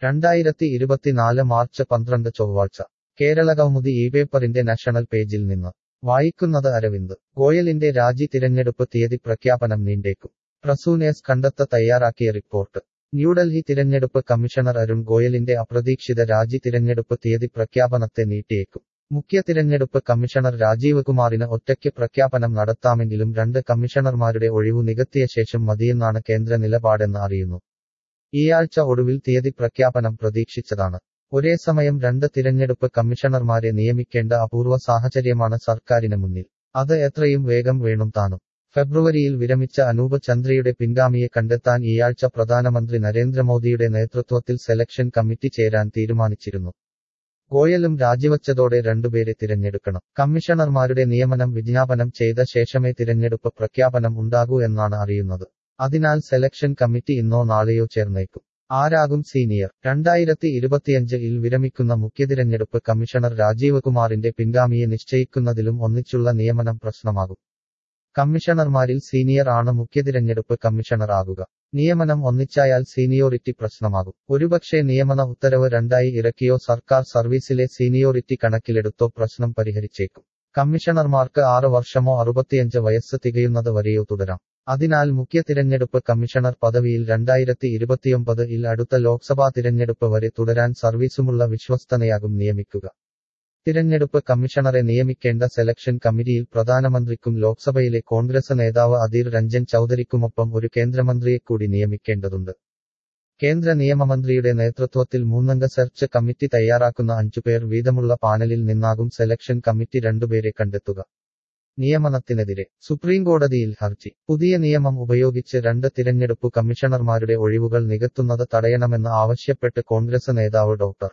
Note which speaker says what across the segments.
Speaker 1: രണ്ടായിരത്തി ഇരുപത്തിനാല് മാർച്ച് പന്ത്രണ്ട് ചൊവ്വാഴ്ച കേരളകൗമുദി ഈ പേപ്പറിന്റെ നാഷണൽ പേജിൽ നിന്ന് വായിക്കുന്നത് അരവിന്ദ് ഗോയലിന്റെ രാജി തിരഞ്ഞെടുപ്പ് തീയതി പ്രഖ്യാപനം നീണ്ടേക്കും പ്രസൂനേസ് കണ്ടെത്ത തയ്യാറാക്കിയ റിപ്പോർട്ട് ന്യൂഡൽഹി തിരഞ്ഞെടുപ്പ് കമ്മീഷണർ അരുൺ ഗോയലിന്റെ അപ്രതീക്ഷിത രാജി തിരഞ്ഞെടുപ്പ് തീയതി പ്രഖ്യാപനത്തെ നീട്ടിയേക്കും മുഖ്യ തിരഞ്ഞെടുപ്പ് കമ്മീഷണർ രാജീവ് കുമാറിന് ഒറ്റയ്ക്ക് പ്രഖ്യാപനം നടത്താമെങ്കിലും രണ്ട് കമ്മീഷണർമാരുടെ ഒഴിവു നികത്തിയ ശേഷം മതിയെന്നാണ് കേന്ദ്ര നിലപാടെന്ന് അറിയുന്നു ഈയാഴ്ച ഒടുവിൽ തീയതി പ്രഖ്യാപനം പ്രതീക്ഷിച്ചതാണ് ഒരേ സമയം രണ്ട് തിരഞ്ഞെടുപ്പ് കമ്മീഷണർമാരെ നിയമിക്കേണ്ട അപൂർവ സാഹചര്യമാണ് സർക്കാരിന് മുന്നിൽ അത് എത്രയും വേഗം വേണം താനും ഫെബ്രുവരിയിൽ വിരമിച്ച അനൂപ് ചന്ദ്രയുടെ പിൻഗാമിയെ കണ്ടെത്താൻ ഈയാഴ്ച പ്രധാനമന്ത്രി നരേന്ദ്രമോദിയുടെ നേതൃത്വത്തിൽ സെലക്ഷൻ കമ്മിറ്റി ചേരാൻ തീരുമാനിച്ചിരുന്നു ഗോയലും രാജിവച്ചതോടെ രണ്ടുപേരെ തിരഞ്ഞെടുക്കണം കമ്മീഷണർമാരുടെ നിയമനം വിജ്ഞാപനം ചെയ്ത ശേഷമേ തിരഞ്ഞെടുപ്പ് പ്രഖ്യാപനം ഉണ്ടാകൂ എന്നാണ് അറിയുന്നത് അതിനാൽ സെലക്ഷൻ കമ്മിറ്റി ഇന്നോ നാളെയോ ചേർന്നേക്കും ആരാകും സീനിയർ രണ്ടായിരത്തി ഇരുപത്തിയഞ്ചിൽ വിരമിക്കുന്ന മുഖ്യ തിരഞ്ഞെടുപ്പ് കമ്മീഷണർ രാജീവ് കുമാറിന്റെ പിൻഗാമിയെ നിശ്ചയിക്കുന്നതിലും ഒന്നിച്ചുള്ള നിയമനം പ്രശ്നമാകും കമ്മീഷണർമാരിൽ സീനിയർ ആണ് മുഖ്യ തിരഞ്ഞെടുപ്പ് കമ്മീഷണർ ആകുക നിയമനം ഒന്നിച്ചായാൽ സീനിയോറിറ്റി പ്രശ്നമാകും ഒരുപക്ഷെ നിയമന ഉത്തരവ് രണ്ടായി ഇറക്കിയോ സർക്കാർ സർവീസിലെ സീനിയോറിറ്റി കണക്കിലെടുത്തോ പ്രശ്നം പരിഹരിച്ചേക്കും കമ്മീഷണർമാർക്ക് ആറ് വർഷമോ അറുപത്തിയഞ്ച് വയസ്സ് തികയുന്നത് വരെയോ തുടരാം അതിനാൽ മുഖ്യ തിരഞ്ഞെടുപ്പ് കമ്മീഷണർ പദവിയിൽ രണ്ടായിരത്തി ഇരുപത്തിയൊമ്പത് ഇൽ അടുത്ത ലോക്സഭാ തിരഞ്ഞെടുപ്പ് വരെ തുടരാൻ സർവീസുമുള്ള വിശ്വസ്തനെയാകും നിയമിക്കുക തിരഞ്ഞെടുപ്പ് കമ്മീഷണറെ നിയമിക്കേണ്ട സെലക്ഷൻ കമ്മിറ്റിയിൽ പ്രധാനമന്ത്രിക്കും ലോക്സഭയിലെ കോൺഗ്രസ് നേതാവ് അധീർ രഞ്ജൻ ചൌധരിക്കുമൊപ്പം ഒരു കേന്ദ്രമന്ത്രിയെ കൂടി നിയമിക്കേണ്ടതുണ്ട് കേന്ദ്ര നിയമമന്ത്രിയുടെ നേതൃത്വത്തിൽ മൂന്നംഗ സെർച്ച് കമ്മിറ്റി തയ്യാറാക്കുന്ന അഞ്ചുപേർ വീതമുള്ള പാനലിൽ നിന്നാകും സെലക്ഷൻ കമ്മിറ്റി രണ്ടുപേരെ കണ്ടെത്തുക നിയമനത്തിനെതിരെ സുപ്രീംകോടതിയിൽ ഹർജി പുതിയ നിയമം ഉപയോഗിച്ച് രണ്ട് തിരഞ്ഞെടുപ്പ് കമ്മീഷണർമാരുടെ ഒഴിവുകൾ നികത്തുന്നത് തടയണമെന്ന് ആവശ്യപ്പെട്ട് കോൺഗ്രസ് നേതാവ് ഡോക്ടർ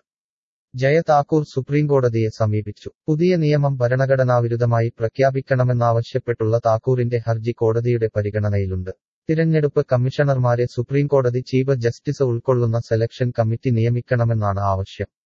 Speaker 1: ജയ താക്കൂർ സുപ്രീംകോടതിയെ സമീപിച്ചു പുതിയ നിയമം ഭരണഘടനാവിരുദ്ധമായി പ്രഖ്യാപിക്കണമെന്നാവശ്യപ്പെട്ടുള്ള താക്കൂറിന്റെ ഹർജി കോടതിയുടെ പരിഗണനയിലുണ്ട് തിരഞ്ഞെടുപ്പ് കമ്മീഷണർമാരെ സുപ്രീംകോടതി ചീഫ് ജസ്റ്റിസ് ഉൾക്കൊള്ളുന്ന സെലക്ഷൻ കമ്മിറ്റി നിയമിക്കണമെന്നാണ് ആവശ്യം